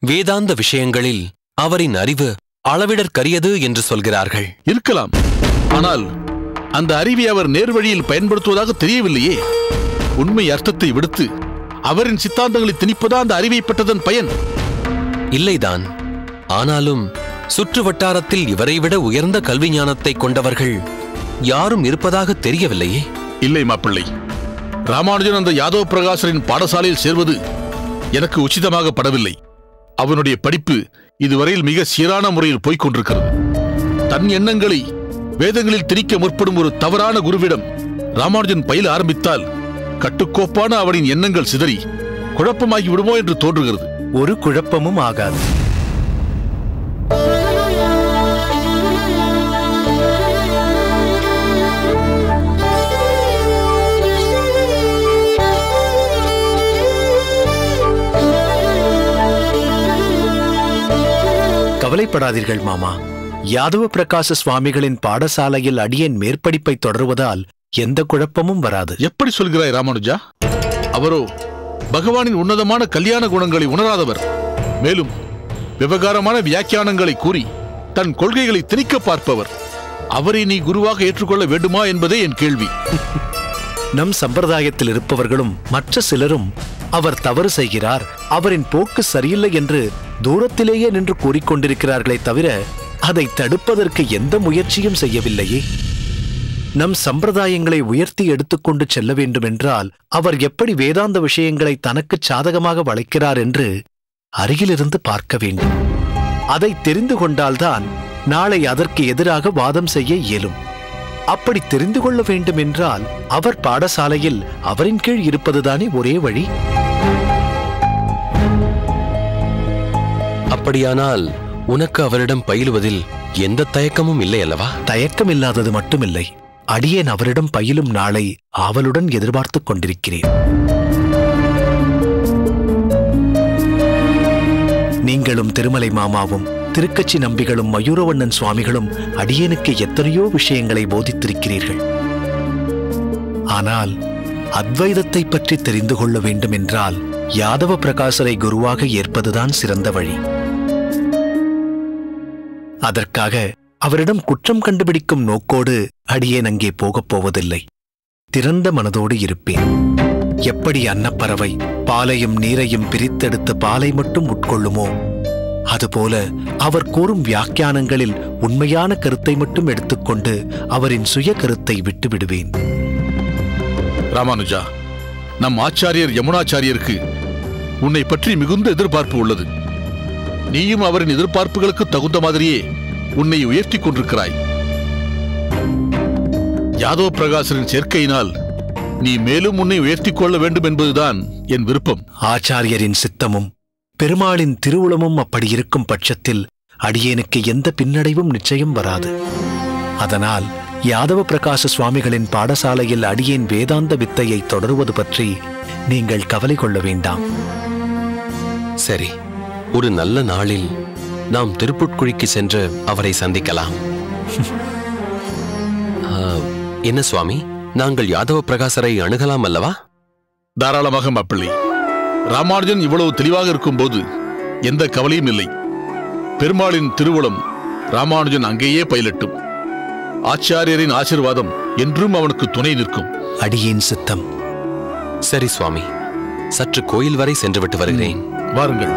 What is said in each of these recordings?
வேதாந்த விஷயங்களில் அவரின் அறிவு அளவிடற்கரியது என்று சொல்கிறார்கள் இருக்கலாம் ஆனால் அந்த அறிவை அவர் நேர்வழியில் பயன்படுத்துவதாக தெரியவில்லையே உண்மை அர்த்தத்தை விடுத்து அவரின் சித்தாந்தங்களை திணிப்பதா அந்த அறிவை பெற்றதன் பயன் இல்லைதான் ஆனாலும் சுற்று வட்டாரத்தில் இவரை விட உயர்ந்த கல்வி ஞானத்தை கொண்டவர்கள் யாரும் இருப்பதாக தெரியவில்லையே இல்லை மாப்பிள்ளை ராமானுஜன் அந்த யாதவ பிரகாசரின் பாடசாலையில் சேர்வது எனக்கு உச்சிதமாக படவில்லை அவனுடைய படிப்பு இதுவரையில் மிக சீரான முறையில் போய்க் கொண்டிருக்கிறது தன் எண்ணங்களை வேதங்களில் திணிக்க முற்படும் ஒரு தவறான குருவிடம் ராமானுஜன் பயில ஆரம்பித்தால் கட்டுக்கோப்பான அவனின் எண்ணங்கள் சிதறி குழப்பமாகி விடுமோ என்று தோன்றுகிறது ஒரு குழப்பமும் ஆகாது கவலைப்படாதீர்கள் மாமா யாதவ பிரகாச சுவாமிகளின் பாடசாலையில் அடியேன் மேற்படிப்பை தொடருவதால் எந்த குழப்பமும் வராது எப்படி சொல்கிறாய் ராமானுஜா அவரோ பகவானின் உன்னதமான கல்யாண குணங்களை உணராதவர் மேலும் விவகாரமான வியாக்கியானங்களை கூறி தன் கொள்கைகளை திணிக்க பார்ப்பவர் அவரை நீ குருவாக ஏற்றுக்கொள்ள வேண்டுமா என்பதே என் கேள்வி நம் சம்பிரதாயத்தில் இருப்பவர்களும் மற்ற சிலரும் அவர் தவறு செய்கிறார் அவரின் போக்கு சரியில்லை என்று தூரத்திலேயே நின்று கூறிக்கொண்டிருக்கிறார்களே தவிர அதை தடுப்பதற்கு எந்த முயற்சியும் செய்யவில்லையே நம் சம்பிரதாயங்களை உயர்த்தி எடுத்துக்கொண்டு செல்ல வேண்டுமென்றால் அவர் எப்படி வேதாந்த விஷயங்களை தனக்கு சாதகமாக வளைக்கிறார் என்று அருகிலிருந்து பார்க்க வேண்டும் அதை தெரிந்து கொண்டால்தான் நாளை அதற்கு எதிராக வாதம் செய்ய இயலும் அப்படி தெரிந்து கொள்ள வேண்டும் என்றால் அவர் பாடசாலையில் அவரின் கீழ் இருப்பதுதானே ஒரே வழி அப்படியானால் உனக்கு அவரிடம் பயிலுவதில் எந்த தயக்கமும் இல்லை அல்லவா தயக்கம் இல்லாதது மட்டுமில்லை அடியேன் அவரிடம் பயிலும் நாளை ஆவலுடன் எதிர்பார்த்துக் கொண்டிருக்கிறேன் நீங்களும் திருமலை மாமாவும் திருக்கச்சி நம்பிகளும் மயூரவண்ணன் சுவாமிகளும் அடியேனுக்கு எத்தனையோ விஷயங்களை போதித்திருக்கிறீர்கள் ஆனால் அத்வைதத்தை பற்றி தெரிந்து கொள்ள வேண்டும் என்றால் யாதவ பிரகாசரை குருவாக ஏற்பதுதான் சிறந்த வழி அதற்காக அவரிடம் குற்றம் கண்டுபிடிக்கும் நோக்கோடு அடியேன் அங்கே போகப் போவதில்லை திறந்த மனதோடு இருப்பேன் எப்படி அன்னப்பறவை பாலையும் நீரையும் பிரித்தெடுத்து பாலை மட்டும் உட்கொள்ளுமோ அதுபோல அவர் கூறும் வியாக்கியானங்களில் உண்மையான கருத்தை மட்டும் எடுத்துக்கொண்டு அவரின் சுய கருத்தை விட்டு விடுவேன் ராமானுஜா நம் ஆச்சாரியர் யமுனாச்சாரியருக்கு உன்னை பற்றி மிகுந்த எதிர்பார்ப்பு உள்ளது நீயும் அவரின் எதிர்பார்ப்புகளுக்கு தகுந்த மாதிரியே உன்னை உயர்த்திக் கொண்டிருக்கிறாய் யாதவ பிரகாசரின் சேர்க்கையினால் நீ மேலும் உன்னை உயர்த்திக் கொள்ள வேண்டும் என்பதுதான் என் விருப்பம் ஆச்சாரியரின் சித்தமும் பெருமாளின் திருவுளமும் அப்படி இருக்கும் பட்சத்தில் அடியேனுக்கு எந்த பின்னடைவும் நிச்சயம் வராது அதனால் யாதவ பிரகாச சுவாமிகளின் பாடசாலையில் அடியேன் வேதாந்த வித்தையை தொடருவது பற்றி நீங்கள் கவலை கொள்ள வேண்டாம் சரி ஒரு நல்ல நாளில் நாம் திருப்புட்குழிக்கு சென்று அவரை சந்திக்கலாம் ஆ, என்ன சுவாமி நாங்கள் யாதவ பிரகாசரை அணுகலாம் அல்லவா தாராளமாக மாப்பிள்ளை ராமானுஜன் இவ்வளவு தெளிவாக இருக்கும்போது எந்த கவலையும் இல்லை பெருமாளின் திருவுளம் ராமானுஜன் அங்கேயே பயிலட்டும் ஆச்சாரியரின் ஆசிர்வாதம் என்றும் அவனுக்கு துணை நிற்கும் அடியேன் சித்தம் சரி சுவாமி சற்று கோயில் வரை சென்றுவிட்டு வருகிறேன் வாருங்கள்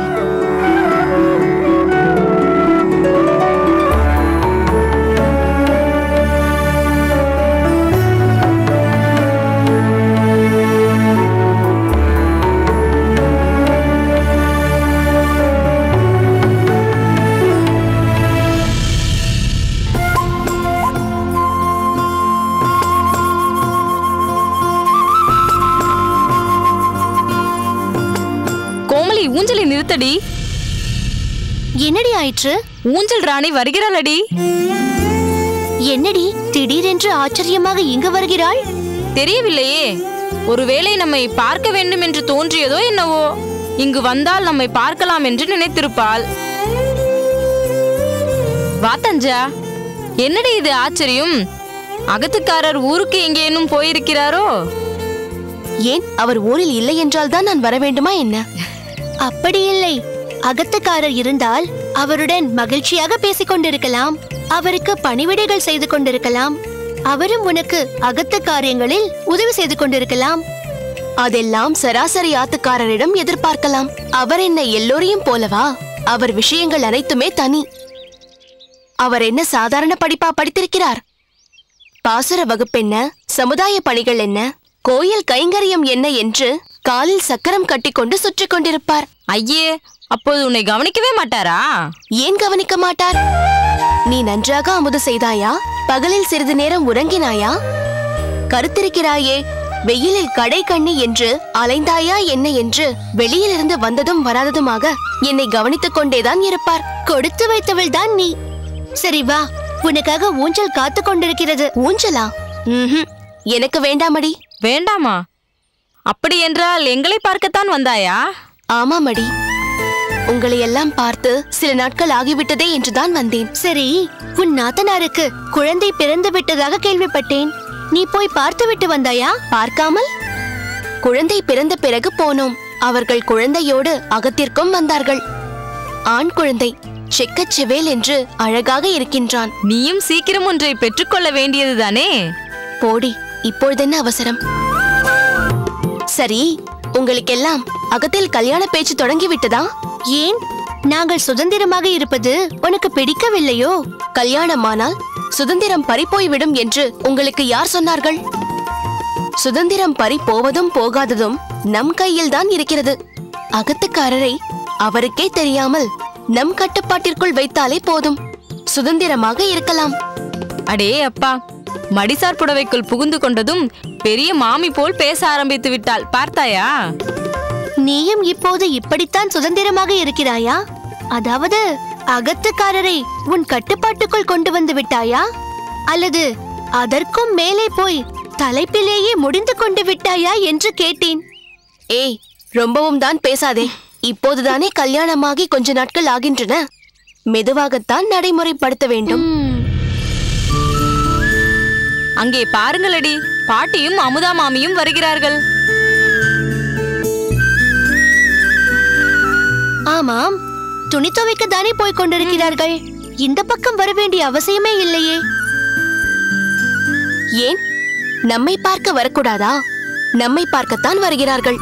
கோமலி ஊஞ்சலை நிறுத்தடி என்னடி ஆயிற்று ஊஞ்சல் ராணி வருகிறாளடி என்னடி திடீரென்று ஆச்சரியமாக இங்கு வருகிறாள் தெரியவில்லையே ஒருவேளை நம்மை பார்க்க வேண்டும் என்று தோன்றியதோ என்னவோ இங்கு வந்தால் நம்மை பார்க்கலாம் என்று நினைத்திருப்பாள் வா தஞ்சா என்னடி இது ஆச்சரியம் அகத்துக்காரர் ஊருக்கு எங்கேனும் போயிருக்கிறாரோ ஏன் அவர் ஊரில் இல்லை என்றால் தான் நான் வர வேண்டுமா என்ன அப்படி இல்லை அகத்துக்காரர் இருந்தால் அவருடன் மகிழ்ச்சியாக பேசிக் கொண்டிருக்கலாம் அவருக்கு பணிவிடைகள் செய்து கொண்டிருக்கலாம் அவரும் உனக்கு அகத்த காரியங்களில் உதவி செய்து கொண்டிருக்கலாம் அதெல்லாம் சராசரி ஆத்துக்காரரிடம் எதிர்பார்க்கலாம் அவர் என்ன எல்லோரையும் போலவா அவர் விஷயங்கள் அனைத்துமே தனி அவர் என்ன சாதாரண படிப்பா படித்திருக்கிறார் பாசுர வகுப்பென்ன சமுதாய பணிகள் என்ன கோயில் கைங்கரியம் என்ன என்று காலில் சக்கரம் கட்டிக்கொண்டு சுற்றிக் கொண்டிருப்பார் ஐயே அப்போது உன்னை கவனிக்கவே மாட்டாரா ஏன் கவனிக்க மாட்டார் நீ நன்றாக அமுது செய்தாயா பகலில் சிறிது நேரம் உறங்கினாயா கருத்திருக்கிறாயே வெயிலில் கடை கண்ணி என்று அலைந்தாயா என்ன என்று வெளியிலிருந்து வந்ததும் வராததுமாக என்னை கவனித்துக் கொண்டேதான் இருப்பார் கொடுத்து வைத்தவள் தான் நீ சரி வா உனக்காக ஊஞ்சல் காத்து கொண்டிருக்கிறது ஊஞ்சலா ம்ஹும். எனக்கு வேண்டாமடி வேண்டாமா அப்படி என்றால் எங்களை பார்க்கத்தான் வந்தாயா ஆமாமடி உங்களை எல்லாம் பார்த்து சில நாட்கள் ஆகிவிட்டதே என்றுதான் வந்தேன் சரி உன் நாத்தனாருக்கு குழந்தை பிறந்து விட்டதாக கேள்விப்பட்டேன் நீ போய் பார்த்து விட்டு வந்தாயா பார்க்காமல் குழந்தை பிறந்த பிறகு போனோம் அவர்கள் குழந்தையோடு அகத்திற்கும் வந்தார்கள் ஆண் குழந்தை செக்கச் செவேல் என்று அழகாக இருக்கின்றான் நீயும் சீக்கிரம் ஒன்றை பெற்றுக்கொள்ள வேண்டியதுதானே போடி இப்பொழுதென்ன அவசரம் சரி உங்களுக்கெல்லாம் அகத்தில் கல்யாண பேச்சு தொடங்கி விட்டதா ஏன் நாங்கள் சுதந்திரமாக இருப்பது உனக்கு பிடிக்கவில்லையோ கல்யாணமானால் சுதந்திரம் பறிப்போய்விடும் என்று உங்களுக்கு யார் சொன்னார்கள் சுதந்திரம் பறி போவதும் போகாததும் நம் கையில்தான் இருக்கிறது அகத்துக்காரரை அவருக்கே தெரியாமல் நம் கட்டுப்பாட்டிற்குள் வைத்தாலே போதும் சுதந்திரமாக இருக்கலாம் அடே அப்பா மடிசார் புடவைக்குள் புகுந்து கொண்டதும் பெரிய மாமி போல் பேச ஆரம்பித்து விட்டாள் பார்த்தாயா நீயும் இப்போது இப்படித்தான் சுதந்திரமாக இருக்கிறாயா அதாவது அகத்துக்காரரை உன் கட்டுப்பாட்டுக்குள் கொண்டு வந்து விட்டாயா அல்லது அதற்கும் மேலே போய் தலைப்பிலேயே முடிந்து கொண்டு விட்டாயா என்று கேட்டேன் ஏய் ரொம்பவும் தான் பேசாதே இப்போதுதானே கல்யாணமாகி கொஞ்ச நாட்கள் ஆகின்றன மெதுவாகத்தான் நடைமுறைப்படுத்த வேண்டும் அங்கே பாருங்களடி பாட்டியும் அமுதா மாமியும் வருகிறார்கள் ஆமாம் துணி துவைக்க தானே போய் கொண்டிருக்கிறார்கள் இந்த பக்கம் வர வேண்டிய அவசியமே இல்லையே ஏன் நம்மை பார்க்க வரக்கூடாதா நம்மை பார்க்கத்தான் வருகிறார்கள்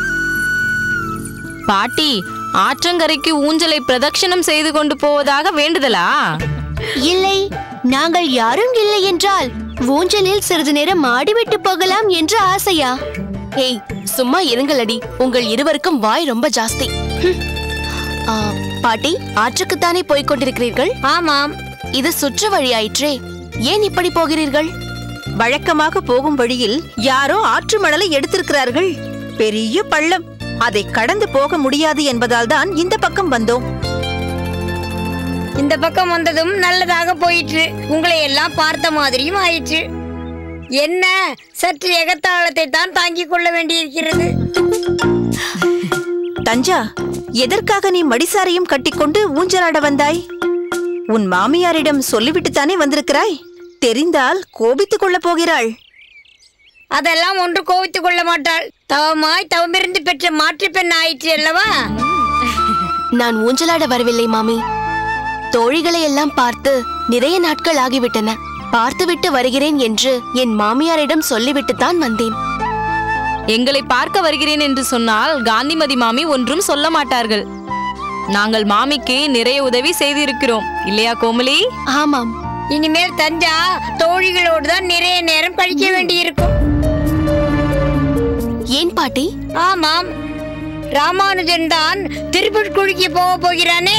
பாட்டி ஆற்றங்கரைக்கு ஊஞ்சலை பிரதட்சணம் செய்து கொண்டு போவதாக வேண்டுதலா இல்லை நாங்கள் யாரும் இல்லை என்றால் ஊஞ்சலில் சிறிது நேரம் ஆடிவிட்டு போகலாம் என்று ஆசையா ஏய் சும்மா இருங்களடி உங்கள் இருவருக்கும் வாய் ரொம்ப ஜாஸ்தி ஹம். ஆ, பாட்டி ஆற்றுக்குத்தானே போய்க் கொண்டிருக்கிறீர்கள் ஆமாம் இது சுற்று வழியாயிற்றே ஏன் இப்படி போகிறீர்கள் வழக்கமாக போகும் வழியில் யாரோ ஆற்று மணலை எடுத்திருக்கிறார்கள் பெரிய பள்ளம் அதை கடந்து போக முடியாது என்பதால் தான் இந்த பக்கம் வந்தோம் இந்த பக்கம் வந்ததும் நல்லதாக போயிற்று உங்களை எல்லாம் பார்த்த மாதிரியும் ஆயிற்று என்ன சற்று எகத்தாளத்தை தான் தாங்கிக் கொள்ள வேண்டியிருக்கிறது தஞ்சா எதற்காக நீ மடிசாரையும் கட்டிக்கொண்டு ஊஞ்சலாட வந்தாய் உன் மாமியாரிடம் சொல்லிவிட்டுத்தானே வந்திருக்கிறாய் தெரிந்தால் கோபித்துக் கொள்ளப் போகிறாள் அதெல்லாம் ஒன்று கோவித்துக் கொள்ள மாட்டாள் தவமாய் தவமிருந்து பெற்ற மாற்று பெண் ஆயிற்று அல்லவா நான் ஊஞ்சலாட வரவில்லை மாமி தோழிகளை எல்லாம் பார்த்து நிறைய நாட்கள் ஆகிவிட்டன பார்த்துவிட்டு வருகிறேன் என்று என் மாமியாரிடம் சொல்லிவிட்டுத்தான் வந்தேன் எங்களை பார்க்க வருகிறேன் என்று சொன்னால் காந்திமதி மாமி ஒன்றும் சொல்ல மாட்டார்கள் நாங்கள் மாமிக்கு நிறைய உதவி செய்திருக்கிறோம் இல்லையா கோமலி ஆமாம் இனிமேல் தஞ்சா தோழிகளோடு தான் நிறைய நேரம் கழிக்க வேண்டியிருக்கும் ஏன் பாட்டி ஆமாம் ராமானுஜன் தான் திருப்பூர்குழிக்கு போக போகிறானே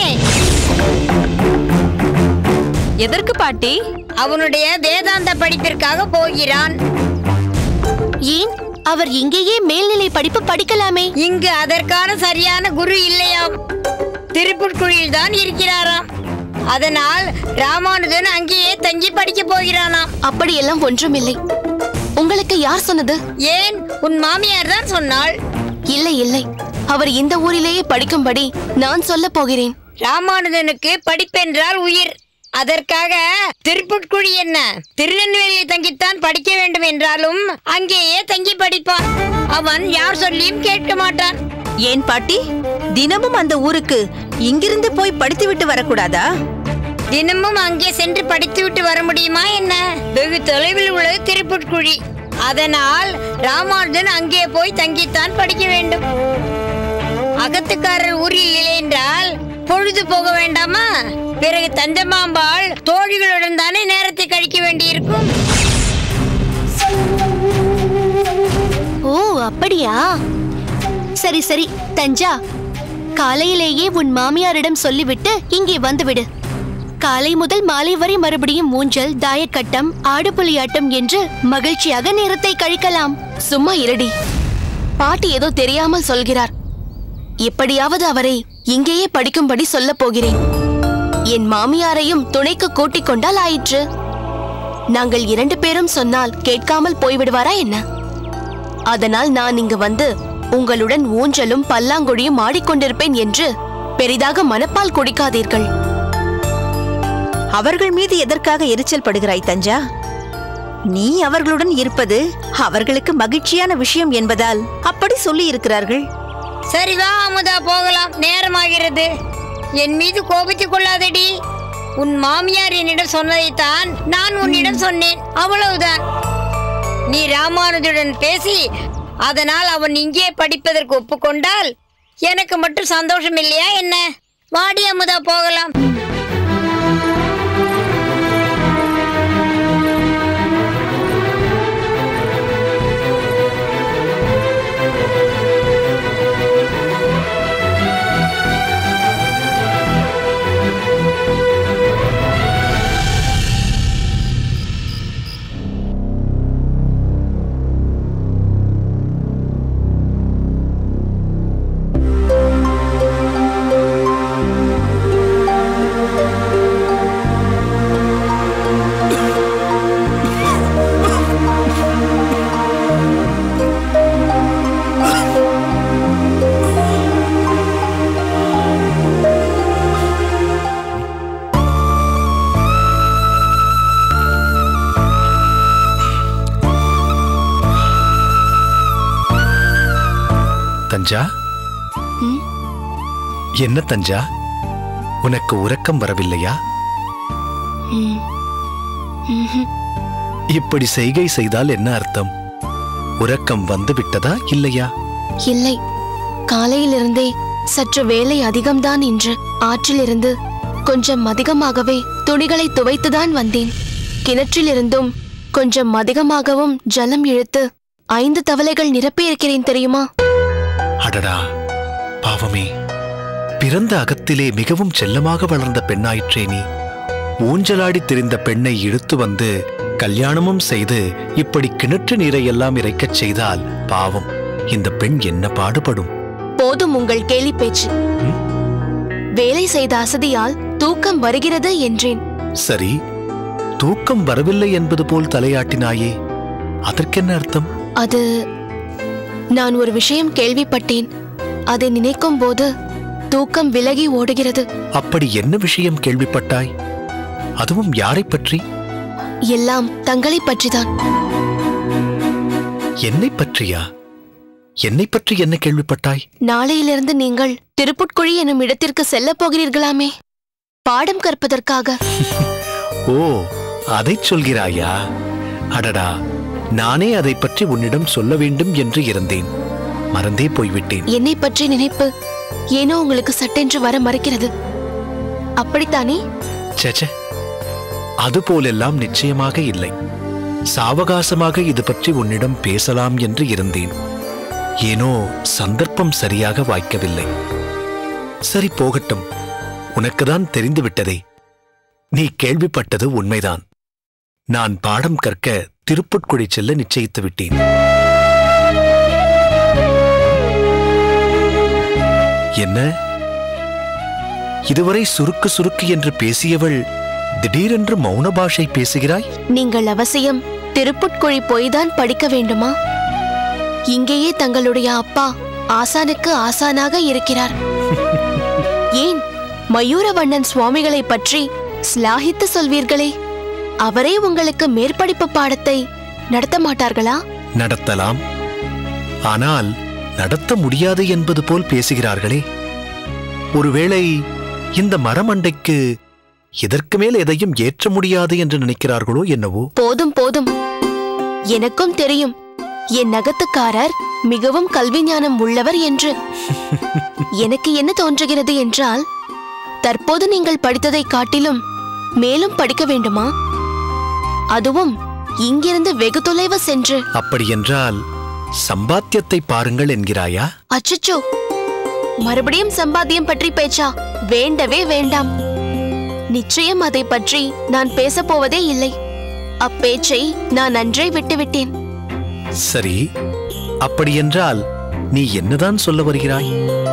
எதற்கு பாட்டி அவனுடைய வேதாந்த படிப்பிற்காக போகிறான் ஏன் அவர் இங்கேயே மேல்நிலை படிப்பு படிக்கலாமே இங்கு அதற்கான சரியான குரு இல்லையாம் திருப்புட்குழியில் தான் இருக்கிறாராம் அதனால் ராமானுஜன் அங்கேயே தங்கி படிக்க போகிறானாம் அப்படியெல்லாம் ஒன்றுமில்லை உங்களுக்கு யார் சொன்னது ஏன் உன் மாமியார் தான் சொன்னாள் இல்லை இல்லை அவர் இந்த ஊரிலேயே படிக்கும்படி நான் சொல்ல போகிறேன் ராமானுஜனுக்கு படிப்பென்றால் உயிர் அதற்காக திருப்புட்குழி என்ன திருநெல்வேலியில் தங்கித்தான் படிக்க வேண்டும் என்றாலும் அங்கேயே தங்கி படிப்பான் அவன் யார் சொல்லியும் கேட்க மாட்டான் ஏன் பாட்டி தினமும் அந்த ஊருக்கு இங்கிருந்து போய் படித்துவிட்டு வரக்கூடாதா தினமும் அங்கே சென்று படித்துவிட்டு வர முடியுமா என்ன வெகு தொலைவில் உள்ளது திருப்புட்குழி அதனால் ராமானுஜன் அங்கே போய் தங்கித்தான் படிக்க வேண்டும் அகத்துக்காரர் ஊரில் இல்லை என்றால் பொழுது போக வேண்டாமா பிறகு தஞ்சமாம்பாள் தோழிகளுடன் தானே நேரத்தை கழிக்க வேண்டியிருக்கும் ஓ அப்படியா சரி சரி தஞ்சா காலையிலேயே உன் மாமியாரிடம் சொல்லிவிட்டு இங்கே வந்துவிடு காலை முதல் மாலை வரை மறுபடியும் ஊஞ்சல் தாயக்கட்டம் ஆடுபுலியாட்டம் என்று மகிழ்ச்சியாக நேரத்தை கழிக்கலாம் சும்மா இருடி பாட்டி ஏதோ தெரியாமல் சொல்கிறார் எப்படியாவது அவரை இங்கேயே படிக்கும்படி சொல்லப் போகிறேன் என் மாமியாரையும் துணைக்கு கூட்டிக் கொண்டால் ஆயிற்று நாங்கள் இரண்டு பேரும் சொன்னால் கேட்காமல் போய்விடுவாரா என்ன அதனால் நான் இங்கு வந்து உங்களுடன் ஊஞ்சலும் பல்லாங்குழியும் ஆடிக்கொண்டிருப்பேன் என்று பெரிதாக மனப்பால் குடிக்காதீர்கள் அவர்கள் மீது எதற்காக எரிச்சல் படுகிறாய் தஞ்சா நீ அவர்களுடன் இருப்பது அவர்களுக்கு மகிழ்ச்சியான விஷயம் என்பதால் அப்படி சொல்லி இருக்கிறார்கள் சரி வா அமுதா போகலாம் நேரமாகிறது என் மீது கோபித்துக் கொள்ளாதடி உன் மாமியார் என்னிடம் சொன்னதைத்தான் நான் உன்னிடம் சொன்னேன் அவ்வளவுதான் நீ ராமானுஜுடன் பேசி அதனால் அவன் இங்கே படிப்பதற்கு ஒப்புக்கொண்டால் எனக்கு மட்டும் சந்தோஷம் இல்லையா என்ன வாடி அமுதா போகலாம் தஞ்சா என்ன தஞ்சா உனக்கு உறக்கம் வரவில்லையா ம். ம்ஹும். இப்படி செய்கை செய்தால் என்ன அர்த்தம் உறக்கம் வந்து விட்டதா இல்லையா இல்லை காலையிலிருந்தே சற்று வேலை அதிகம்தான் இன்று ஆற்றிலிருந்து கொஞ்சம் அதிகமாகவே துணிகளை துவைத்துதான் வந்தேன் கிணற்றிலிருந்தும் கொஞ்சம் அதிகமாகவும் ஜலம் இழுத்து ஐந்து தவளைகள் நிரப்பியிருக்கிறேன் தெரியுமா அடடா பாவமே பிறந்த அகத்திலே மிகவும் செல்லமாக வளர்ந்த பெண்ணாயிற்றே நீ ஊஞ்சலாடி திரிந்த பெண்ணை இழுத்து வந்து கல்யாணமும் செய்து இப்படி கிணற்று நீரை எல்லாம் இறைக்கச் செய்தால் பாவம் இந்த பெண் என்ன பாடுபடும் போதும் உங்கள் கேலி பேச்சு வேலை செய்த அசதியால் தூக்கம் வருகிறது என்றேன் சரி தூக்கம் வரவில்லை என்பது போல் தலையாட்டினாயே அதற்கென்ன அர்த்தம் அது நான் ஒரு விஷயம் கேள்விப்பட்டேன் அதை நினைக்கும் போது தூக்கம் விலகி ஓடுகிறது அப்படி என்ன விஷயம் கேள்விப்பட்டாய் அதுவும் யாரைப் பற்றி எல்லாம் தங்களை பற்றிதான் என்னைப் பற்றியா என்னைப் பற்றி என்ன கேள்விப்பட்டாய் நாளையிலிருந்து நீங்கள் திருப்புட்குழி எனும் இடத்திற்கு செல்லப் போகிறீர்களாமே பாடம் கற்பதற்காக ஓ அதைச் சொல்கிறாயா அடடா நானே அதைப் பற்றி உன்னிடம் சொல்ல வேண்டும் என்று இருந்தேன் மறந்தே போய்விட்டேன் என்னை பற்றி நினைப்பு ஏனோ உங்களுக்கு சட்டென்று வர மறுக்கிறது அப்படித்தானே சேச்சே அதுபோலெல்லாம் நிச்சயமாக இல்லை சாவகாசமாக இது பற்றி உன்னிடம் பேசலாம் என்று இருந்தேன் ஏனோ சந்தர்ப்பம் சரியாக வாய்க்கவில்லை சரி போகட்டும் உனக்குதான் தெரிந்து விட்டதே நீ கேள்விப்பட்டது உண்மைதான் நான் பாடம் கற்க திருப்புட்குழி செல்ல நிச்சயித்து விட்டேன் என்ன இதுவரை சுருக்கு சுருக்கு என்று பேசியவள் திடீரென்று மௌன பாஷை பேசுகிறாய் நீங்கள் அவசியம் திருப்புட்குழி போய்தான் படிக்க வேண்டுமா இங்கேயே தங்களுடைய அப்பா ஆசானுக்கு ஆசானாக இருக்கிறார் ஏன் மயூரவண்ணன் சுவாமிகளை பற்றி ஸ்லாகித்து சொல்வீர்களே அவரே உங்களுக்கு மேற்படிப்பு பாடத்தை நடத்த மாட்டார்களா நடத்தலாம் ஆனால் நடத்த முடியாது என்பது போல் பேசுகிறார்களே ஒருவேளை இந்த மரமண்டைக்கு இதற்கு மேல் எதையும் ஏற்ற முடியாது என்று நினைக்கிறார்களோ என்னவோ போதும் போதும் எனக்கும் தெரியும் என் நகத்துக்காரர் மிகவும் கல்வி ஞானம் உள்ளவர் என்று எனக்கு என்ன தோன்றுகிறது என்றால் தற்போது நீங்கள் படித்ததை காட்டிலும் மேலும் படிக்க வேண்டுமா அதுவும் இங்கிருந்து வெகு தொலைவு சென்று அப்படியென்றால் சம்பாத்தியத்தை பாருங்கள் என்கிறாயா அச்சச்சோ மறுபடியும் சம்பாத்தியம் பற்றி பேச்சா வேண்டவே வேண்டாம் நிச்சயம் அதை பற்றி நான் பேசப் போவதே இல்லை அப்பேச்சை நான் அன்றே விட்டுவிட்டேன் சரி அப்படியென்றால் நீ என்னதான் சொல்ல வருகிறாய்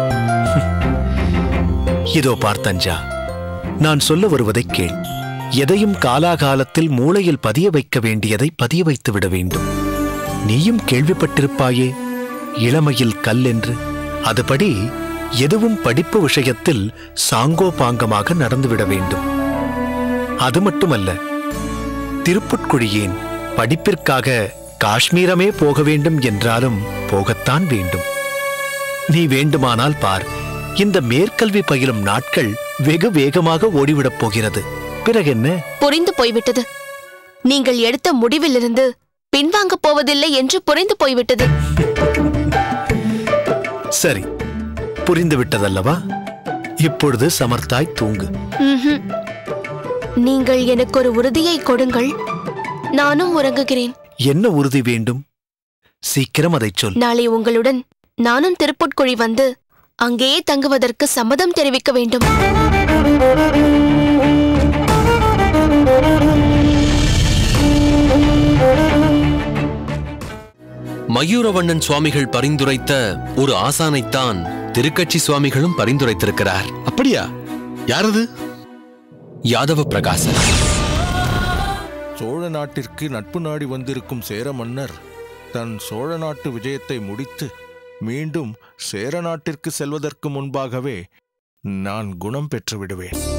இதோ பார்த்தஞ்சா நான் சொல்ல வருவதைக் கேள் எதையும் காலாகாலத்தில் மூளையில் பதிய வைக்க வேண்டியதை பதிய வைத்து விட வேண்டும் நீயும் கேள்விப்பட்டிருப்பாயே இளமையில் கல் என்று அதுபடி எதுவும் படிப்பு விஷயத்தில் சாங்கோபாங்கமாக நடந்துவிட வேண்டும் அது மட்டுமல்ல திருப்புட்குழியேன் படிப்பிற்காக காஷ்மீரமே போக வேண்டும் என்றாலும் போகத்தான் வேண்டும் நீ வேண்டுமானால் பார் இந்த மேற்கல்வி பயிலும் நாட்கள் வெகு வேகமாக ஓடிவிடப் போகிறது பிறகென்ன புரிந்து போய்விட்டது நீங்கள் எடுத்த முடிவிலிருந்து பின்வாங்கப் போவதில்லை என்று புரிந்து போய்விட்டது சரி புரிந்து விட்டதல்லவா இப்பொழுது சமர்த்தாய் தூங்கு ம்ஹும். நீங்கள் எனக்கு ஒரு உறுதியை கொடுங்கள் நானும் உறங்குகிறேன் என்ன உறுதி வேண்டும் சீக்கிரம் அதைச் சொல் நாளை உங்களுடன் நானும் திருப்புட்குழி வந்து அங்கேயே தங்குவதற்கு சம்மதம் தெரிவிக்க வேண்டும் மயூரவண்ணன் சுவாமிகள் பரிந்துரைத்த ஒரு ஆசானைத்தான் திருக்கட்சி சுவாமிகளும் பரிந்துரைத்திருக்கிறார் அப்படியா யாரது யாதவ பிரகாசர் சோழ நாட்டிற்கு நட்பு நாடி வந்திருக்கும் சேர மன்னர் தன் சோழ நாட்டு விஜயத்தை முடித்து மீண்டும் சேர நாட்டிற்கு செல்வதற்கு முன்பாகவே நான் குணம் பெற்று விடுவேன்